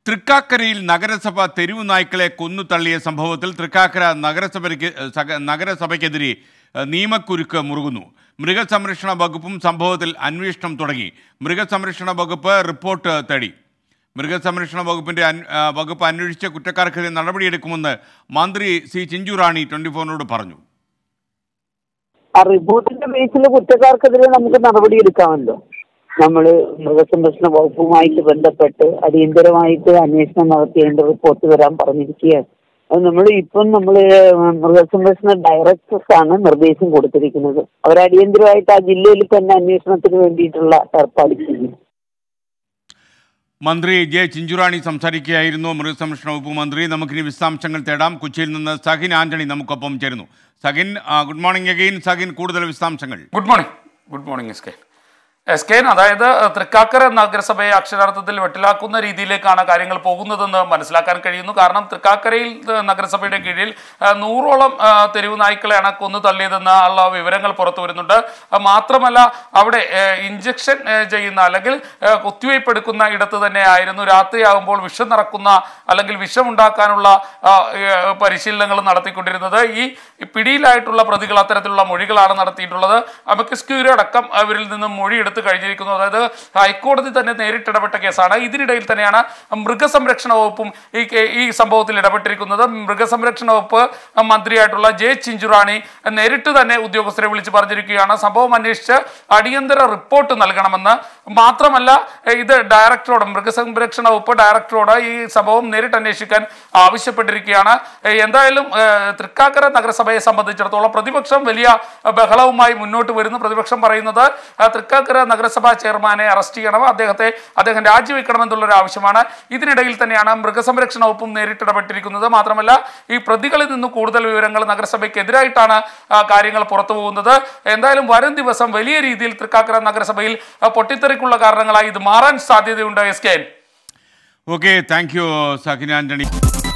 തൃക്കാക്കരയിൽ നഗരസഭ തെരുവു നായ്ക്കളെ കൊന്നു തള്ളിയ സംഭവത്തിൽ തൃക്കാക്കര നഗരസഭയ്ക്ക് സക- നഗരസഭയ്ക്കെതിരെ ഏഹ്, നിയമക്കുരുക്ക് മുറുകുന്നു മൃഗസംരക്ഷണ വകുപ്പും സംഭവത്തിൽ അന്വേഷണം തുടങ്ങി മൃഗസംരക്ഷണ വകുപ്പ് റിപ്പോർട്ട് തേടി മൃഗസംരക്ഷണ വകുപ്പിന്റെ അന്- ആ, വകുപ്പ് അന്വേഷിച്ച കുറ്റക്കാർക്കെതിരെ നടപടിയെടുക്കുമെന്ന് മന്ത്രി സി ചിഞ്ചുറാണി ട്വന്റി ഫോറിനോട് പറഞ്ഞു ആ റിപ്പോർട്ടിന്റെ ബേസിൽ കുറ്റക്കാർക്കെതിരെ നമുക്ക് നടപടിയെടുക്കാമല്ലോ നമ്മൾ മൃഗസംരക്ഷണ വകുപ്പുമായിട്ട് ബന്ധപ്പെട്ട് അടിയന്തരമായിട്ട് അന്വേഷണം നടത്തി അതിന്റെ റിപ്പോർട്ട് വരാൻ പറഞ്ഞിരിക്കുകയാണ് അത് നമ്മൾ ഇപ്പം നമ്മൾ മൃഗസംരക്ഷണ ഡയറക്ടേഴ്സ് ആണ് നിർദ്ദേശം കൊടുത്തിരിക്കുന്നത് അവർ അടിയന്തരമായിട്ട് ആ ജില്ലയിൽ തന്നെ അന്വേഷണത്തിന് വേണ്ടിയിട്ടുള്ള ഏർപ്പാട് ചെയ്യും മന്ത്രി ജെ ചിഞ്ചുറാണി സംസാരിക്കുകയായിരുന്നു മൃഗസംരക്ഷണ വകുപ്പ് മന്ത്രി നമുക്കിനി വിശദാംശങ്ങൾ തേടാം കൊച്ചിയിൽ നിന്ന് സഹിൻ ആന്റണി നമുക്കൊപ്പം ചേരുന്നു സഹിൻ ആ, ഗുഡ് മോർണിംഗ് അഗെയിൻ സഹിൻ കൂടുതൽ വിശദാംശങ്ങൾ good morning good morning S K S K അതായത് തൃക്കാക്കര നഗരസഭയെ അക്ഷരാർത്ഥത്തിൽ വെട്ടിലാക്കുന്ന രീതിയിലേക്കാണ് കാര്യങ്ങൾ പോകുന്നതെന്ന് മനസ്സിലാക്കാൻ കഴിയുന്നു കാരണം തൃക്കാക്കരയിൽ ഏഹ്, നഗരസഭയുടെ കീഴിൽ ഏഹ്, നൂറോളം ഏഹ്, തെരുവ് നായ്ക്കളെയാണ് കൊന്നു തള്ളിയതെന്ന് ഉള്ള വിവരങ്ങൾ പുറത്തു വരുന്നുണ്ട് ഏഹ്, മാത്രമല്ല അവിടെ ഏഹ്, ഇഞ്ചക്ഷൻ ഏഹ്, ചെയ്യുന്ന അല്ലെങ്കിൽ ഏഹ്, കുത്തിവയ്പ് എടുക്കുന്ന ഇടത്ത് തന്നെ ആയിരുന്നു രാത്രിയാകുമ്പോൾ വിഷം നിറക്കുന്ന അല്ലെങ്കിൽ വിഷമുണ്ടാക്കാനുള്ള ആ, ഏഹ്, പരിശീലനങ്ങൾ നടത്തിക്കൊണ്ടിരുന്നത് ഈ പിടിയിലായിട്ടുള്ള പ്രതികൾ അത്തരത്തിലുള്ള മൊഴികളാണ് നടത്തിയിട്ടുള്ളത് അമക്കസ്ക്യൂരി അടക്കം അവരിൽ നിന്നും മൊഴിയെടുത്ത് കഴിഞ്ഞിരിക്കുന്നു അതായത് ഹൈക്കോടതി തന്നെ നേരിട്ടിടപെട്ട കേസാണ് ഇതിനിടയിൽ തന്നെയാണ് മൃഗസംരക്ഷണ വകുപ്പും ഈ കേ- ഈ സംഭവത്തിൽ ഇടപെട്ടിരിക്കുന്നത് മൃഗസംരക്ഷണ വകുപ്പ് മന്ത്രിയായിട്ടുള്ള ജെ ചിഞ്ചുറാണി നേരിട്ട് തന്നെ ഉദ്യോഗസ്ഥരെ വിളിച്ച് പറഞ്ഞിരിക്കുകയാണ് സംഭവം അന്വേഷിച്ച് അടിയന്തര റിപ്പോർട്ട് നൽകണമെന്ന് മാത്രമല്ല ഇത് ഡയറക്ടറോട് മൃഗസംരക്ഷണ വകുപ്പ് ഡയറക്ടറോട് ഈ സംഭവം നേരിട്ട് അന്വേഷിക്കാൻ ആവശ്യപ്പെട്ടിരിക്കുകയാണ് എന്തായാലും ഏഹ്, തൃക്കാക്കര നഗരസഭയെ സംബന്ധിച്ചിടത്തോളം പ്രതിപക്ഷം വലിയ ബഹളവുമായി മുന്നോട്ട് വരുന്നു പ്രതിപക്ഷം പറയുന്നത് ആ, തൃക്കാക്കര നഗരസഭാ ചെയർമാനെ അറസ്റ്റ് ചെയ്യണം അദ്ദേഹത്തെ അദ്ദേഹം രാജിവെക്കണമെന്നുള്ളൊരു ആവശ്യമാണ് ഇതിനിടയിൽ തന്നെയാണ് മൃഗസംരക്ഷണ വകുപ്പും നേരിട്ടിടപെട്ടിരിക്കുന്നത് മാത്രമല്ല ഈ പ്രതികളിൽ നിന്ന് കൂടുതൽ വിവരങ്ങൾ നഗരസഭയ്ക്കെതിരായിട്ടാണ് ആ, കാര്യങ്ങൾ പുറത്തു പോകുന്നത് എന്തായാലും വരും ദിവസം വലിയ രീതിയിൽ തൃക്കാക്കര നഗരസഭയിൽ ആ, പൊട്ടിത്തെറിക്കുള്ള കാരണങ്ങളായി ഇത് മാറാൻ സാധ്യതയുണ്ട് S K okay thank you Sahin Antony